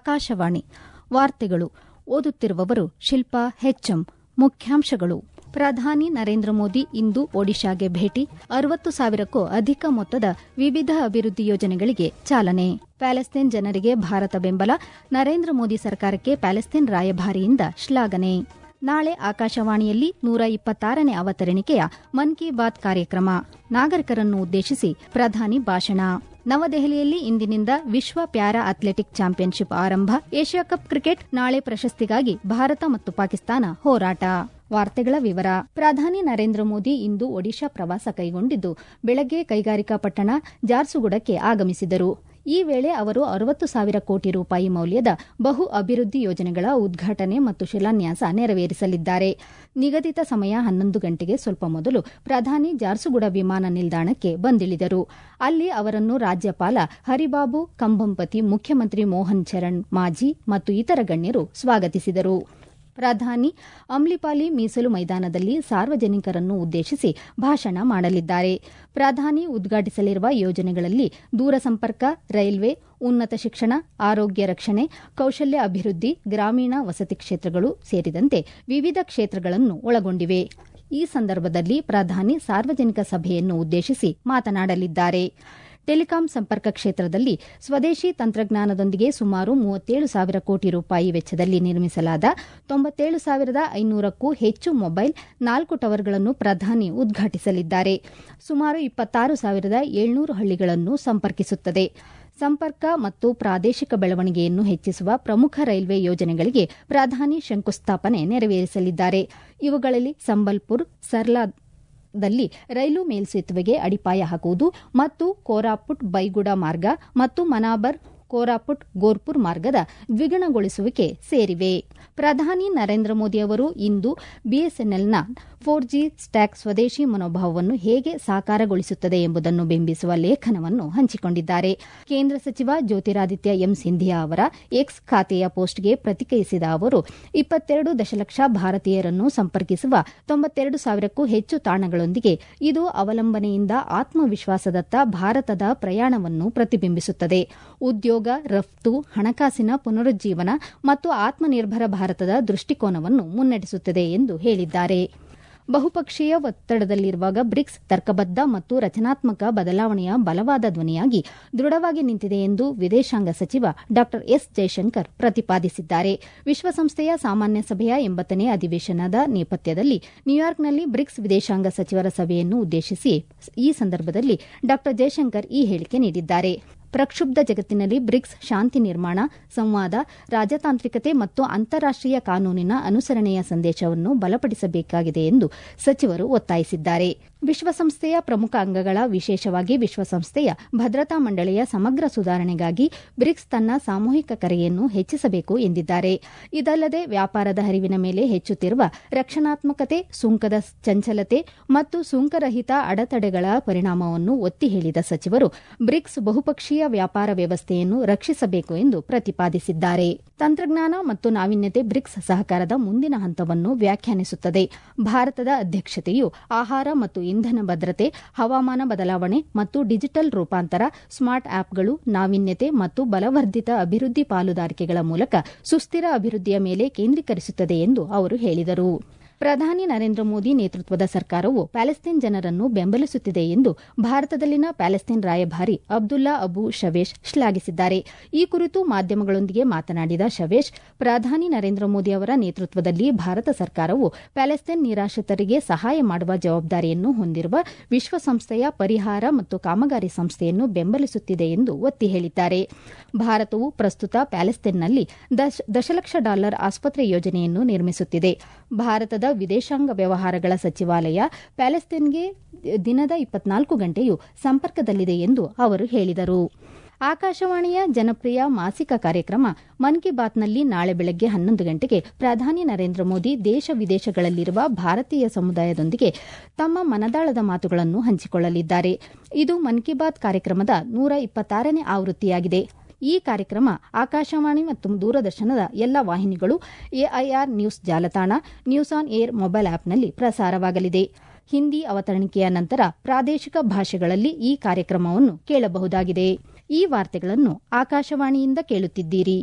ಆಕಾಶವಾಣಿ ವಾರ್ತೆಗಳು ಓದುತ್ತಿರುವವರು ಶಿಲ್ಪಾ ಹೆಚ್ಎಂ ಮುಖ್ಯಾಂಶಗಳು ಪ್ರಧಾನಿ ನರೇಂದ್ರ ಮೋದಿ ಇಂದು ಒಡಿಶಾಗೆ ಭೇಟಿ ಅರವತ್ತು ಸಾವಿರಕ್ಕೂ ಅಧಿಕ ಮೊತ್ತದ ವಿವಿಧ ಅಭಿವೃದ್ಧಿ ಯೋಜನೆಗಳಿಗೆ ಚಾಲನೆ ಪ್ಯಾಲೆಸ್ತೇನ್ ಜನರಿಗೆ ಭಾರತ ಬೆಂಬಲ ನರೇಂದ್ರ ಮೋದಿ ಸರ್ಕಾರಕ್ಕೆ ಪ್ಯಾಲೆಸ್ತೇನ್ ರಾಯಭಾರಿಯಿಂದ ಶ್ಲಾಘನೆ ನಾಳೆ ಆಕಾಶವಾಣಿಯಲ್ಲಿ ನೂರ ಇಪ್ಪತ್ತಾರನೇ ಅವತರಣಿಕೆಯ ಮನ್ ಕಿ ಬಾತ್ ಕಾರ್ಯಕ್ರಮ ನಾಗರಿಕರನ್ನು ಉದ್ದೇಶಿಸಿ ಪ್ರಧಾನಿ ಭಾಷಣ ನವದೆಹಲಿಯಲ್ಲಿ ಇಂದಿನಿಂದ ವಿಶ್ವ ಪ್ಯಾರಾ ಅಥ್ಲೆಟಿಕ್ ಚಾಂಪಿಯನ್ಶಿಪ್ ಆರಂಭ ಏಷ್ಯಾ ಕಪ್ ಕ್ರಿಕೆಟ್ ನಾಳೆ ಪ್ರಶಸ್ತಿಗಾಗಿ ಭಾರತ ಮತ್ತು ಪಾಕಿಸ್ತಾನ ಹೋರಾಟ ವಾರ್ತೆಗಳ ವಿವರ ಪ್ರಧಾನಿ ನರೇಂದ್ರ ಮೋದಿ ಇಂದು ಒಡಿಶಾ ಪ್ರವಾಸ ಕೈಗೊಂಡಿದ್ದು ಬೆಳಗ್ಗೆ ಕೈಗಾರಿಕಾ ಪಟ್ಟಣ ಜಾರ್ಸುಗುಡಕ್ಕೆ ಆಗಮಿಸಿದರು ಈ ವೇಳೆ ಅವರು ಅರವತ್ತು ಸಾವಿರ ಕೋಟಿ ರೂಪಾಯಿ ಮೌಲ್ಯದ ಬಹು ಅಭಿವೃದ್ಧಿ ಯೋಜನೆಗಳ ಉದ್ಘಾಟನೆ ಮತ್ತು ಶಿಲಾನ್ಯಾಸ ನೆರವೇರಿಸಲಿದ್ದಾರೆ ನಿಗದಿತ ಸಮಯ ಹನ್ನೊಂದು ಗಂಟೆಗೆ ಸ್ವಲ್ಪ ಮೊದಲು ಪ್ರಧಾನಿ ಜಾರ್ಸುಗುಡ ವಿಮಾನ ನಿಲ್ದಾಣಕ್ಕೆ ಬಂದಿಳಿದರು ಅಲ್ಲಿ ಅವರನ್ನು ರಾಜ್ಯಪಾಲ ಹರಿಬಾಬು ಕಂಭಂಪತಿ ಮುಖ್ಯಮಂತ್ರಿ ಮೋಹನ್ ಚರಣ್ ಮಾಜಿ ಮತ್ತು ಇತರ ಗಣ್ಯರು ಸ್ವಾಗತಿಸಿದರು ಪ್ರಧಾನಿ ಅಮ್ಲಿಪಾಲಿ ಮೀಸಲು ಮೈದಾನದಲ್ಲಿ ಸಾರ್ವಜನಿಕರನ್ನು ಉದ್ದೇಶಿಸಿ ಭಾಷಣ ಮಾಡಲಿದ್ದಾರೆ ಪ್ರಧಾನಿ ಉದ್ಘಾಟಿಸಲಿರುವ ಯೋಜನೆಗಳಲ್ಲಿ ದೂರಸಂಪರ್ಕ ರೈಲ್ವೆ ಉನ್ನತ ಶಿಕ್ಷಣ ಆರೋಗ್ಯ ರಕ್ಷಣೆ ಕೌಶಲ್ಯ ಅಭಿವೃದ್ಧಿ ಗ್ರಾಮೀಣ ವಸತಿ ಕ್ಷೇತ್ರಗಳು ಸೇರಿದಂತೆ ವಿವಿಧ ಕ್ಷೇತ್ರಗಳನ್ನು ಒಳಗೊಂಡಿವೆ ಈ ಸಂದರ್ಭದಲ್ಲಿ ಪ್ರಧಾನಿ ಸಾರ್ವಜನಿಕ ಸಭೆಯನ್ನು ಉದ್ದೇಶಿಸಿ ಮಾತನಾಡಲಿದ್ದಾರೆ ಟೆಲಿಕಾಂ ಸಂಪರ್ಕ ಕ್ಷೇತ್ರದಲ್ಲಿ ಸ್ವದೇಶಿ ತಂತ್ರಜ್ಞಾನದೊಂದಿಗೆ ಸುಮಾರು ಮೂವತ್ತೇಳು ಸಾವಿರ ಕೋಟಿ ರೂಪಾಯಿ ವೆಚ್ಚದಲ್ಲಿ ನಿರ್ಮಿಸಲಾದ ತೊಂಬತ್ತೇಳು ಸಾವಿರದ ಐನೂರಕ್ಕೂ ಹೆಚ್ಚು ಮೊಬೈಲ್ ನಾಲ್ಕು ಟವರ್ಗಳನ್ನು ಪ್ರಧಾನಿ ಉದ್ಘಾಟಿಸಲಿದ್ದಾರೆ ಸುಮಾರು ಇಪ್ಪತ್ತಾರು ಸಾವಿರದ ಏಳ್ನೂರು ಹಳ್ಳಿಗಳನ್ನು ಸಂಪರ್ಕಿಸುತ್ತದೆ ಸಂಪರ್ಕ ಮತ್ತು ಪ್ರಾದೇಶಿಕ ಬೆಳವಣಿಗೆಯನ್ನು ಹೆಚ್ಚಿಸುವ ಪ್ರಮುಖ ರೈಲ್ವೆ ಯೋಜನೆಗಳಿಗೆ ಪ್ರಧಾನಿ ಶಂಕುಸ್ಥಾಪನೆ ನೆರವೇರಿಸಲಿದ್ದಾರೆ ಇವುಗಳಲ್ಲಿ ಸಂಬಲ್ಪುರ್ ಸರ್ಲಾ ದಲ್ಲಿ ರೈಲು ಮೇಲ್ಸೇತುವೆಗೆ ಅಡಿಪಾಯ ಹಾಕುವುದು ಮತ್ತು ಕೋರಾಪುಟ್ ಬೈಗುಡ ಮಾರ್ಗ ಮತ್ತು ಮನಾಬರ್ ಕೋರಾಪುಟ್ ಗೋರ್ಪುರ್ ಮಾರ್ಗದ ದ್ವಿಗುಣಗೊಳಿಸುವಿಕೆ ಸೇರಿವೆ ಪ್ರಧಾನಿ ನರೇಂದ್ರ ಮೋದಿ ಅವರು ಇಂದು ಬಿಎಸ್ಎನ್ಎಲ್ನ ಫೋರ್ ಜಿ ಸ್ಟ್ಯಾಕ್ ಸ್ವದೇಶಿ ಮನೋಭಾವವನ್ನು ಹೇಗೆ ಸಾಕಾರಗೊಳಿಸುತ್ತದೆ ಎಂಬುದನ್ನು ಬಿಂಬಿಸುವ ಲೇಖನವನ್ನು ಹಂಚಿಕೊಂಡಿದ್ದಾರೆ ಕೇಂದ್ರ ಸಚಿವ ಜ್ಯೋತಿರಾದಿತ್ಯ ಎಂ ಸಿಂಧಿಯಾ ಅವರ ಎಕ್ಸ್ ಖಾತೆಯ ಪೋಸ್ಟ್ಗೆ ಪ್ರತಿಕ್ರಿಯಿಸಿದ ಅವರು ಇಪ್ಪತ್ತೆರಡು ದಶಲಕ್ಷ ಭಾರತೀಯರನ್ನು ಸಂಪರ್ಕಿಸುವ ತೊಂಬತ್ತೆರಡು ಸಾವಿರಕ್ಕೂ ಹೆಚ್ಚು ತಾಣಗಳೊಂದಿಗೆ ಇದು ಅವಲಂಬನೆಯಿಂದ ಆತ್ಮವಿಶ್ವಾಸದತ್ತ ಭಾರತದ ಪ್ರಯಾಣವನ್ನು ಪ್ರತಿಬಿಂಬಿಸುತ್ತದೆ ಉದ್ಯೋಗ ರಫ್ತು ಹಣಕಾಸಿನ ಪುನರುಜ್ಜೀವನ ಮತ್ತು ಆತ್ಮನಿರ್ಭರ ಭಾರತದ ದೃಷ್ಟಿಕೋನವನ್ನು ಮುನ್ನಡೆಸುತ್ತದೆ ಎಂದು ಹೇಳಿದ್ದಾರೆ ಬಹುಪಕ್ಷೀಯ ಒತ್ತಡದಲ್ಲಿರುವಾಗ ಬ್ರಿಕ್ಸ್ ತರ್ಕಬದ್ದ ಮತ್ತು ರಚನಾತ್ಮಕ ಬದಲಾವಣೆಯ ಬಲವಾದ ಧ್ವನಿಯಾಗಿ ದೃಢವಾಗಿ ನಿಂತಿದೆ ಎಂದು ವಿದೇಶಾಂಗ ಸಚಿವ ಡಾ ಎಸ್ ಜೈಶಂಕರ್ ಪ್ರತಿಪಾದಿಸಿದ್ದಾರೆ ವಿಶ್ವಸಂಸ್ಥೆಯ ಸಾಮಾನ್ಯ ಸಭೆಯ ಎಂಬತ್ತನೇ ಅಧಿವೇಶನದ ನೇಪಥ್ಯದಲ್ಲಿ ನ್ಯೂಯಾರ್ಕ್ನಲ್ಲಿ ಬ್ರಿಕ್ಸ್ ವಿದೇಶಾಂಗ ಸಚಿವರ ಸಭೆಯನ್ನು ಉದ್ದೇಶಿಸಿ ಈ ಸಂದರ್ಭದಲ್ಲಿ ಡಾ ಜೈಶಂಕರ್ ಈ ಹೇಳಿಕೆ ನೀಡಿದ್ದಾರೆ ಪ್ರಕ್ಷುಬ್ಧ ಜಗತ್ತಿನಲ್ಲಿ ಬ್ರಿಕ್ಸ್ ಶಾಂತಿ ನಿರ್ಮಾಣ ಸಂವಾದ ರಾಜತಾಂತ್ರಿಕತೆ ಮತ್ತು ಅಂತಾರಾಷ್ಟೀಯ ಕಾನೂನಿನ ಅನುಸರಣೆಯ ಸಂದೇಶವನ್ನು ಬಲಪಡಿಸಬೇಕಾಗಿದೆ ಎಂದು ಸಚಿವರು ಒತ್ತಾಯಿಸಿದ್ದಾರೆ ವಿಶ್ವಸಂಸ್ಥೆಯ ಪ್ರಮುಖ ಅಂಗಗಳ ವಿಶೇಷವಾಗಿ ವಿಶ್ವಸಂಸ್ಥೆಯ ಭದ್ರತಾ ಮಂಡಳಿಯ ಸಮಗ್ರ ಸುಧಾರಣೆಗಾಗಿ ಬ್ರಿಕ್ಸ್ ತನ್ನ ಸಾಮೂಹಿಕ ಕರೆಯನ್ನು ಹೆಚ್ಚಿಸಬೇಕು ಎಂದಿದ್ದಾರೆ ಇದಲ್ಲದೆ ವ್ಯಾಪಾರದ ಹರಿವಿನ ಮೇಲೆ ಹೆಚ್ಚುತ್ತಿರುವ ರಕ್ಷಣಾತ್ಮಕತೆ ಸುಂಕದ ಚಂಚಲತೆ ಮತ್ತು ಸುಂಕರಹಿತ ಅಡೆತಡೆಗಳ ಪರಿಣಾಮವನ್ನು ಒತ್ತಿ ಹೇಳಿದ ಸಚಿವರು ಬ್ರಿಕ್ಸ್ ಬಹುಪಕ್ಷೀಯ ವ್ಯಾಪಾರ ವ್ಯವಸ್ಥೆಯನ್ನು ರಕ್ಷಿಸಬೇಕು ಎಂದು ಪ್ರತಿಪಾದಿಸಿದ್ದಾರೆ ತಂತ್ರಜ್ಞಾನ ಮತ್ತು ನಾವೀನ್ಯತೆ ಬ್ರಿಕ್ಸ್ ಸಹಕಾರದ ಮುಂದಿನ ಹಂತವನ್ನು ವ್ಯಾಖ್ಯಾನಿಸುತ್ತದೆ ಭಾರತದ ಅಧ್ಯಕ್ಷತೆಯು ಆಹಾರ ಮತ್ತು ಇಂಧನ ಭದ್ರತೆ ಹವಾಮಾನ ಬದಲಾವಣೆ ಮತ್ತು ಡಿಜಿಟಲ್ ರೂಪಾಂತರ ಸ್ಮಾರ್ಟ್ ಆಪ್ಗಳು ನಾವೀನ್ಯತೆ ಮತ್ತು ಬಲವರ್ಧಿತ ಅಭಿವೃದ್ಧಿ ಪಾಲುದಾರಿಕೆಗಳ ಮೂಲಕ ಸುಸ್ಥಿರ ಅಭಿವೃದ್ಧಿಯ ಮೇಲೆ ಕೇಂದ್ರೀಕರಿಸುತ್ತದೆ ಎಂದು ಅವರು ಹೇಳಿದರು ಪ್ರಧಾನಿ ನರೇಂದ್ರ ಮೋದಿ ನೇತೃತ್ವದ ಸರ್ಕಾರವು ಪ್ಯಾಲೆಸ್ತೇನ್ ಜನರನ್ನು ಬೆಂಬಲಿಸುತ್ತಿದೆ ಎಂದು ಭಾರತದಲ್ಲಿನ ಪ್ಯಾಲೆಸ್ತೇನ್ ರಾಯಭಾರಿ ಅಬ್ದುಲ್ಲಾ ಅಬು ಶವೇಶ್ ಶ್ಲಾಘಿಸಿದ್ದಾರೆ ಈ ಕುರಿತು ಮಾಧ್ಯಮಗಳೊಂದಿಗೆ ಮಾತನಾಡಿದ ಶವೇಶ್ ಪ್ರಧಾನಿ ನರೇಂದ್ರ ಮೋದಿ ಅವರ ನೇತೃತ್ವದಲ್ಲಿ ಭಾರತ ಸರ್ಕಾರವು ಪ್ಯಾಲೆಸ್ತೇನ್ ನಿರಾಶ್ರಿತರಿಗೆ ಸಹಾಯ ಮಾಡುವ ಜವಾಬ್ದಾರಿಯನ್ನು ಹೊಂದಿರುವ ವಿಶ್ವಸಂಸ್ಥೆಯ ಪರಿಹಾರ ಮತ್ತು ಕಾಮಗಾರಿ ಸಂಸ್ಥೆಯನ್ನು ಬೆಂಬಲಿಸುತ್ತಿದೆ ಎಂದು ಒತ್ತಿ ಹೇಳಿದ್ದಾರೆ ಭಾರತವು ಪ್ರಸ್ತುತ ಪ್ಯಾಲೆಸ್ತೇನ್ನಲ್ಲಿ ದಶಲಕ್ಷ ಡಾಲರ್ ಆಸ್ಪತ್ರೆ ಯೋಜನೆಯನ್ನು ನಿರ್ಮಿಸುತ್ತಿದೆ ಭಾರತದ ವಿದೇಶಾಂಗ ವ್ಯವಹಾರಗಳ ಸಚಿವಾಲಯ ಪ್ಯಾಲೆಸ್ತೇನ್ಗೆ ದಿನದ ಇಪ್ಪತ್ನಾಲ್ಕು ಗಂಟೆಯೂ ಸಂಪರ್ಕದಲ್ಲಿದೆ ಎಂದು ಅವರು ಹೇಳಿದರು ಆಕಾಶವಾಣಿಯ ಜನಪ್ರಿಯ ಮಾಸಿಕ ಕಾರ್ಯಕ್ರಮ ಮನ್ ಕಿ ಬಾತ್ನಲ್ಲಿ ನಾಳೆ ಬೆಳಗ್ಗೆ ಹನ್ನೊಂದು ಗಂಟೆಗೆ ಪ್ರಧಾನಿ ನರೇಂದ್ರ ಮೋದಿ ದೇಶ ವಿದೇಶಗಳಲ್ಲಿರುವ ಭಾರತೀಯ ಸಮುದಾಯದೊಂದಿಗೆ ತಮ್ಮ ಮನದಾಳದ ಮಾತುಗಳನ್ನು ಹಂಚಿಕೊಳ್ಳಲಿದ್ದಾರೆ ಇದು ಮನ್ ಕಿ ಬಾತ್ ಕಾರ್ಯಕ್ರಮದ ನೂರ ಇಪ್ಪತ್ತಾರನೇ ಆವೃತ್ತಿಯಾಗಿದೆ ಈ ಕಾರ್ಯಕ್ರಮ ಆಕಾಶವಾಣಿ ಮತ್ತು ದೂರದರ್ಶನದ ಎಲ್ಲ ವಾಹಿನಿಗಳು ಎಐಆರ್ ನ್ಯೂಸ್ ಜಾಲತಾಣ ನ್ಯೂಸ್ ಆನ್ ಏರ್ ಮೊಬೈಲ್ ಆಪ್ನಲ್ಲಿ ಪ್ರಸಾರವಾಗಲಿದೆ ಹಿಂದಿ ಅವತರಣಿಕೆಯ ನಂತರ ಪ್ರಾದೇಶಿಕ ಭಾಷೆಗಳಲ್ಲಿ ಈ ಕಾರ್ಯಕ್ರಮವನ್ನು ಕೇಳಬಹುದಾಗಿದೆ ಈ ವಾರ್ತೆಗಳನ್ನು ಆಕಾಶವಾಣಿಯಿಂದ ಕೇಳುತ್ತಿದ್ದೀರಿ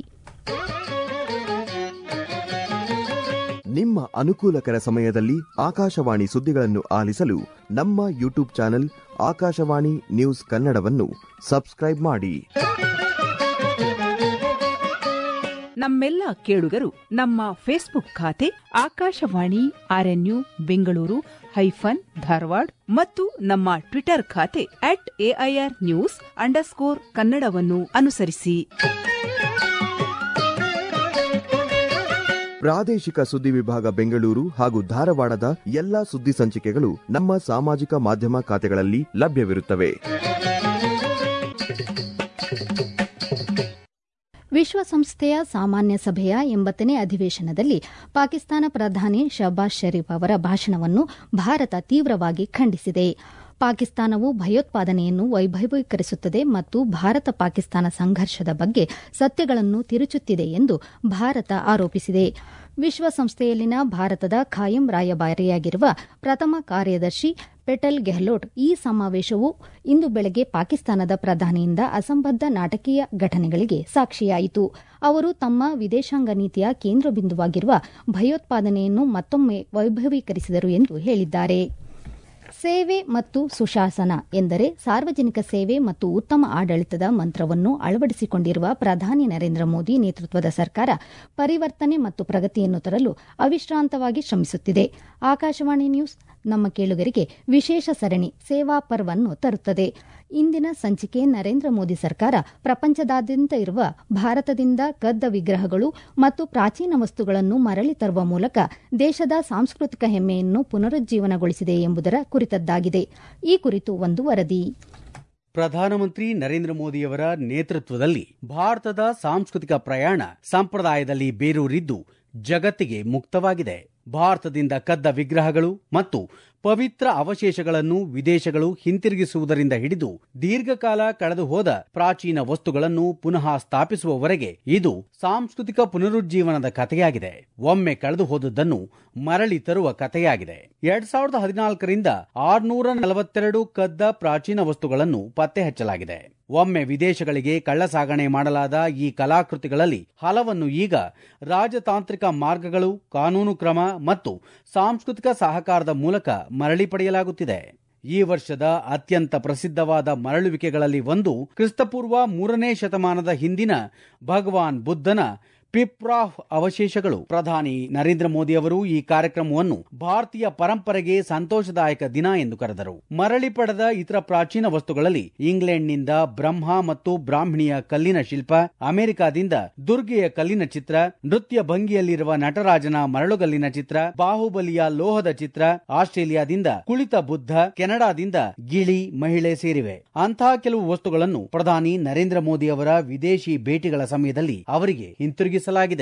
ನಿಮ್ಮ ಅನುಕೂಲಕರ ಸಮಯದಲ್ಲಿ ಆಕಾಶವಾಣಿ ಸುದ್ದಿಗಳನ್ನು ಆಲಿಸಲು ನಮ್ಮ ಯೂಟ್ಯೂಬ್ ಚಾನೆಲ್ ಆಕಾಶವಾಣಿ ನ್ಯೂಸ್ ಕನ್ನಡವನ್ನು ಸಬ್ಸ್ಕ್ರೈಬ್ ಮಾಡಿ ನಮ್ಮೆಲ್ಲ ಕೇಳುಗರು ನಮ್ಮ ಫೇಸ್ಬುಕ್ ಖಾತೆ ಆಕಾಶವಾಣಿ ಆರ್ಎನ್ಯು ಬೆಂಗಳೂರು ಹೈಫನ್ ಧಾರವಾಡ ಮತ್ತು ನಮ್ಮ ಟ್ವಿಟರ್ ಖಾತೆ ಅಟ್ ಎಐಆರ್ ನ್ಯೂಸ್ ಅಂಡರ್ಸ್ಕೋರ್ ಕನ್ನಡವನ್ನು ಅನುಸರಿಸಿ ಪ್ರಾದೇಶಿಕ ಸುದ್ದಿ ವಿಭಾಗ ಬೆಂಗಳೂರು ಹಾಗೂ ಧಾರವಾಡದ ಎಲ್ಲಾ ಸುದ್ದಿ ಸಂಚಿಕೆಗಳು ನಮ್ಮ ಸಾಮಾಜಿಕ ಮಾಧ್ಯಮ ಖಾತೆಗಳಲ್ಲಿ ಲಭ್ಯವಿರುತ್ತವೆ ವಿಶ್ವಸಂಸ್ಥೆಯ ಸಾಮಾನ್ಯ ಸಭೆಯ ಎಂಬತ್ತನೇ ಅಧಿವೇಶನದಲ್ಲಿ ಪಾಕಿಸ್ತಾನ ಪ್ರಧಾನಿ ಶಹಬಾಜ್ ಶರೀಫ್ ಅವರ ಭಾಷಣವನ್ನು ಭಾರತ ತೀವ್ರವಾಗಿ ಖಂಡಿಸಿದೆ ಪಾಕಿಸ್ತಾನವು ಭಯೋತ್ಪಾದನೆಯನ್ನು ವೈಭವೀಕರಿಸುತ್ತದೆ ಮತ್ತು ಭಾರತ ಪಾಕಿಸ್ತಾನ ಸಂಘರ್ಷದ ಬಗ್ಗೆ ಸತ್ಯಗಳನ್ನು ತಿರುಚುತ್ತಿದೆ ಎಂದು ಭಾರತ ಆರೋಪಿಸಿದೆ ವಿಶ್ವಸಂಸ್ಥೆಯಲ್ಲಿನ ಭಾರತದ ಖಾಯಂ ರಾಯಭಾರಿಯಾಗಿರುವ ಪ್ರಥಮ ಕಾರ್ಯದರ್ಶಿ ಪೆಟಲ್ ಗೆಹ್ಲೋಟ್ ಈ ಸಮಾವೇಶವು ಇಂದು ಬೆಳಗ್ಗೆ ಪಾಕಿಸ್ತಾನದ ಪ್ರಧಾನಿಯಿಂದ ಅಸಂಬದ್ಧ ನಾಟಕೀಯ ಘಟನೆಗಳಿಗೆ ಸಾಕ್ಷಿಯಾಯಿತು ಅವರು ತಮ್ಮ ವಿದೇಶಾಂಗ ನೀತಿಯ ಕೇಂದ್ರ ಬಿಂದುವಾಗಿರುವ ಭಯೋತ್ಪಾದನೆಯನ್ನು ಮತ್ತೊಮ್ಮೆ ವೈಭವೀಕರಿಸಿದರು ಎಂದು ಹೇಳಿದ್ದಾರೆ ಸೇವೆ ಮತ್ತು ಸುಶಾಸನ ಎಂದರೆ ಸಾರ್ವಜನಿಕ ಸೇವೆ ಮತ್ತು ಉತ್ತಮ ಆಡಳಿತದ ಮಂತ್ರವನ್ನು ಅಳವಡಿಸಿಕೊಂಡಿರುವ ಪ್ರಧಾನಿ ನರೇಂದ್ರ ಮೋದಿ ನೇತೃತ್ವದ ಸರ್ಕಾರ ಪರಿವರ್ತನೆ ಮತ್ತು ಪ್ರಗತಿಯನ್ನು ತರಲು ಅವಿಶ್ರಾಂತವಾಗಿ ಶ್ರಮಿಸುತ್ತಿದೆ ಆಕಾಶವಾಣಿ ನ್ಯೂಸ್ ನಮ್ಮ ಕೇಳುಗರಿಗೆ ವಿಶೇಷ ಸರಣಿ ಸೇವಾ ಪರ್ವನ್ನು ತರುತ್ತದೆ ಇಂದಿನ ಸಂಚಿಕೆ ನರೇಂದ್ರ ಮೋದಿ ಸರ್ಕಾರ ಪ್ರಪಂಚದಾದ್ಯಂತ ಇರುವ ಭಾರತದಿಂದ ಕದ್ದ ವಿಗ್ರಹಗಳು ಮತ್ತು ಪ್ರಾಚೀನ ವಸ್ತುಗಳನ್ನು ಮರಳಿ ತರುವ ಮೂಲಕ ದೇಶದ ಸಾಂಸ್ಕೃತಿಕ ಹೆಮ್ಮೆಯನ್ನು ಪುನರುಜ್ಜೀವನಗೊಳಿಸಿದೆ ಎಂಬುದರ ಕುರಿತದ್ದಾಗಿದೆ ಈ ಕುರಿತು ಒಂದು ವರದಿ ಪ್ರಧಾನಮಂತ್ರಿ ನರೇಂದ್ರ ಮೋದಿಯವರ ನೇತೃತ್ವದಲ್ಲಿ ಭಾರತದ ಸಾಂಸ್ಕೃತಿಕ ಪ್ರಯಾಣ ಸಂಪ್ರದಾಯದಲ್ಲಿ ಬೇರೂರಿದ್ದು ಜಗತ್ತಿಗೆ ಮುಕ್ತವಾಗಿದೆ ಭಾರತದಿಂದ ಕದ್ದ ವಿಗ್ರಹಗಳು ಮತ್ತು ಪವಿತ್ರ ಅವಶೇಷಗಳನ್ನು ವಿದೇಶಗಳು ಹಿಂತಿರುಗಿಸುವುದರಿಂದ ಹಿಡಿದು ದೀರ್ಘಕಾಲ ಕಳೆದು ಹೋದ ಪ್ರಾಚೀನ ವಸ್ತುಗಳನ್ನು ಪುನಃ ಸ್ಥಾಪಿಸುವವರೆಗೆ ಇದು ಸಾಂಸ್ಕೃತಿಕ ಪುನರುಜ್ಜೀವನದ ಕಥೆಯಾಗಿದೆ ಒಮ್ಮೆ ಕಳೆದು ಹೋದದ್ದನ್ನು ಮರಳಿ ತರುವ ಕಥೆಯಾಗಿದೆ ಎರಡ್ ಸಾವಿರದ ಹದಿನಾಲ್ಕರಿಂದ ಆರ್ನೂರ ನಲವತ್ತೆರಡು ಕದ್ದ ಪ್ರಾಚೀನ ವಸ್ತುಗಳನ್ನು ಪತ್ತೆ ಹಚ್ಚಲಾಗಿದೆ ಒಮ್ಮೆ ವಿದೇಶಗಳಿಗೆ ಕಳ್ಳಸಾಗಣೆ ಮಾಡಲಾದ ಈ ಕಲಾಕೃತಿಗಳಲ್ಲಿ ಹಲವನ್ನು ಈಗ ರಾಜತಾಂತ್ರಿಕ ಮಾರ್ಗಗಳು ಕಾನೂನು ಕ್ರಮ ಮತ್ತು ಸಾಂಸ್ಕೃತಿಕ ಸಹಕಾರದ ಮೂಲಕ ಮರಳಿ ಪಡೆಯಲಾಗುತ್ತಿದೆ ಈ ವರ್ಷದ ಅತ್ಯಂತ ಪ್ರಸಿದ್ಧವಾದ ಮರಳುವಿಕೆಗಳಲ್ಲಿ ಒಂದು ಕ್ರಿಸ್ತಪೂರ್ವ ಮೂರನೇ ಶತಮಾನದ ಹಿಂದಿನ ಭಗವಾನ್ ಬುದ್ಧನ ಪಿಪ್ರಾಫ್ ಅವಶೇಷಗಳು ಪ್ರಧಾನಿ ನರೇಂದ್ರ ಮೋದಿ ಅವರು ಈ ಕಾರ್ಯಕ್ರಮವನ್ನು ಭಾರತೀಯ ಪರಂಪರೆಗೆ ಸಂತೋಷದಾಯಕ ದಿನ ಎಂದು ಕರೆದರು ಮರಳಿ ಪಡೆದ ಇತರ ಪ್ರಾಚೀನ ವಸ್ತುಗಳಲ್ಲಿ ಇಂಗ್ಲೆಂಡ್ನಿಂದ ಬ್ರಹ್ಮ ಮತ್ತು ಬ್ರಾಹ್ಮಣಿಯ ಕಲ್ಲಿನ ಶಿಲ್ಪ ಅಮೆರಿಕಾದಿಂದ ದುರ್ಗೆಯ ಕಲ್ಲಿನ ಚಿತ್ರ ನೃತ್ಯ ಭಂಗಿಯಲ್ಲಿರುವ ನಟರಾಜನ ಮರಳುಗಲ್ಲಿನ ಚಿತ್ರ ಬಾಹುಬಲಿಯ ಲೋಹದ ಚಿತ್ರ ಆಸ್ಟ್ರೇಲಿಯಾದಿಂದ ಕುಳಿತ ಬುದ್ಧ ಕೆನಡಾದಿಂದ ಗಿಳಿ ಮಹಿಳೆ ಸೇರಿವೆ ಅಂತಹ ಕೆಲವು ವಸ್ತುಗಳನ್ನು ಪ್ರಧಾನಿ ನರೇಂದ್ರ ಮೋದಿ ಅವರ ವಿದೇಶಿ ಭೇಟಿಗಳ ಸಮಯದಲ್ಲಿ ಅವರಿಗೆ ಹಿಂತಿರುಗಿ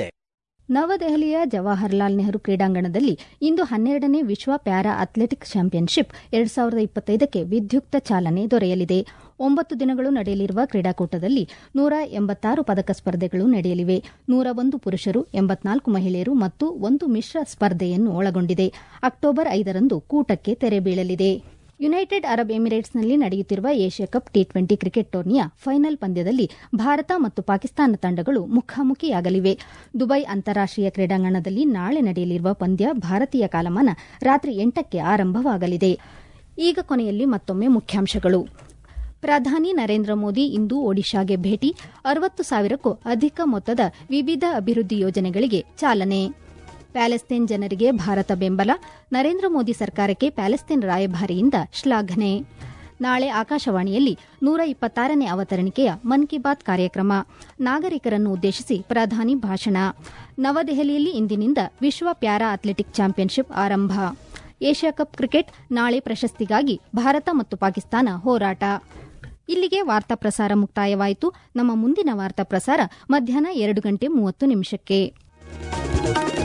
ನವದೆಹಲಿಯ ಜವಾಹರ್ಲಾಲ್ ನೆಹರು ಕ್ರೀಡಾಂಗಣದಲ್ಲಿ ಇಂದು ಹನ್ನೆರಡನೇ ವಿಶ್ವ ಪ್ಯಾರಾ ಅಥ್ಲೆಟಿಕ್ ಚಾಂಪಿಯನ್ಶಿಪ್ ಎರಡ್ ಸಾವಿರದ ಇಪ್ಪತ್ತೈದಕ್ಕೆ ವಿದ್ಯುಕ್ತ ಚಾಲನೆ ದೊರೆಯಲಿದೆ ಒಂಬತ್ತು ದಿನಗಳು ನಡೆಯಲಿರುವ ಕ್ರೀಡಾಕೂಟದಲ್ಲಿ ನೂರ ಎಂಬತ್ತಾರು ಪದಕ ಸ್ಪರ್ಧೆಗಳು ನಡೆಯಲಿವೆ ನೂರ ಒಂದು ಪುರುಷರು ಎಂಬತ್ನಾಲ್ಕು ಮಹಿಳೆಯರು ಮತ್ತು ಒಂದು ಮಿಶ್ರ ಸ್ಪರ್ಧೆಯನ್ನು ಒಳಗೊಂಡಿದೆ ಅಕ್ಟೋಬರ್ ಐದರಂದು ಕೂಟಕ್ಕೆ ತೆರೆ ಬೀಳಲಿದೆ ಯುನೈಟೆಡ್ ಅರಬ್ ಎಮಿರೇಟ್ಸ್ನಲ್ಲಿ ನಡೆಯುತ್ತಿರುವ Asia cup T twenty cricket ಟೂರ್ನಿಯ ಫೈನಲ್ ಪಂದ್ಯದಲ್ಲಿ ಭಾರತ ಮತ್ತು ಪಾಕಿಸ್ತಾನ ತಂಡಗಳು ಮುಖಾಮುಖಿಯಾಗಲಿವೆ ದುಬೈ ಅಂತಾರಾಷ್ಟೀಯ ಕ್ರೀಡಾಂಗಣದಲ್ಲಿ ನಾಳೆ ನಡೆಯಲಿರುವ ಪಂದ್ಯ ಭಾರತೀಯ ಕಾಲಮಾನ ರಾತ್ರಿ ಎಂಟಕ್ಕೆ ಆರಂಭವಾಗಲಿದೆ ಈಗ ಕೊನೆಯಲ್ಲಿ ಮತ್ತೊಮ್ಮೆ ಮುಖ್ಯಾಂಶಗಳು ಪ್ರಧಾನಿ ನರೇಂದ್ರ ಮೋದಿ ಇಂದು ಒಡಿಶಾಗೆ ಭೇಟಿ ಅರವತ್ತು ಸಾವಿರಕ್ಕೂ ಅಧಿಕ ಮೊತ್ತದ ವಿವಿಧ ಅಭಿವೃದ್ಧಿ ಯೋಜನೆಗಳಿಗೆ ಚಾಲನೆ ಪ್ಯಾಲೆಸ್ತೇನ್ ಜನರಿಗೆ ಭಾರತ ಬೆಂಬಲ ನರೇಂದ್ರ ಮೋದಿ ಸರ್ಕಾರಕ್ಕೆ ಪ್ಯಾಲೆಸ್ತೇನ್ ರಾಯಭಾರಿಯಿಂದ ಶ್ಲಾಘನೆ ನಾಳೆ ಆಕಾಶವಾಣಿಯಲ್ಲಿ ನೂರ ಇಪ್ಪತ್ತಾರನೇ ಅವತರಣಿಕೆಯ ಮನ್ ಕಿ ಬಾತ್ ಕಾರ್ಯಕ್ರಮ ನಾಗರಿಕರನ್ನು ಉದ್ದೇಶಿಸಿ ಪ್ರಧಾನಿ ಭಾಷಣ ನವದೆಹಲಿಯಲ್ಲಿ ಇಂದಿನಿಂದ ವಿಶ್ವ ಪ್ಯಾರಾ ಅಥ್ಲೆಟಿಕ್ ಚಾಂಪಿಯನ್ಶಿಪ್ ಆರಂಭ ಏಷ್ಯಾ ಕಪ್ ಕ್ರಿಕೆಟ್ ನಾಳೆ ಪ್ರಶಸ್ತಿಗಾಗಿ ಭಾರತ ಮತ್ತು ಪಾಕಿಸ್ತಾನ ಹೋರಾಟ ಇಲ್ಲಿಗೆ ವಾರ್ತಾ ಪ್ರಸಾರ ಮುಕ್ತಾಯವಾಯಿತು ನಮ್ಮ ಮುಂದಿನ ವಾರ್ತಾ ಪ್ರಸಾರ ಮಧ್ಯಾಹ್ನ ಎರಡು ಗಂಟೆ ಮೂವತ್ತು ನಿಮಿಷಕ್ಕೆ